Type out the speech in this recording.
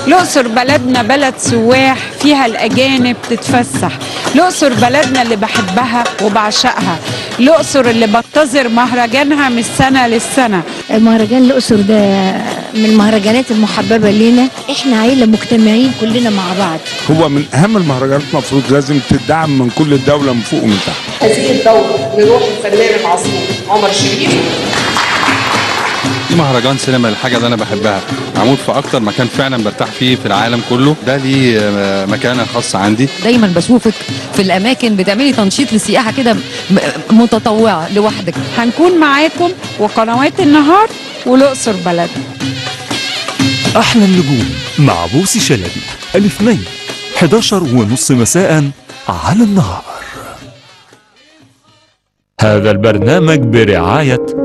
الأقصر بلدنا بلد سواح فيها الأجانب تتفسح الأقصر بلدنا اللي بحبها وبعشقها الأقصر اللي بنتظر مهرجانها من السنة للسنة مهرجان الأقصر ده من المهرجانات المحببة لينا احنا عيلة مجتمعين كلنا مع بعض هو من اهم المهرجانات المفروض لازم تدعم من كل الدوله من فوق ومن تحت هذه الدورة لروح الفنان العظيم عمر شريف في مهرجان سينما الحاجه اللي انا بحبها معمول في اكتر مكان فعلا برتاح فيه في العالم كله ده ليه آه، مكانه خاصه عندي دايما بشوفك في الاماكن بتعملي تنشيط للسياحه كده م- متطوعه لوحدك هنكون معاكم وقنوات النهار والأقصر بلدنا أحلى النجوم مع بوسي شلبي الاثنين 11 ونص مساء على النهار هذا البرنامج برعاية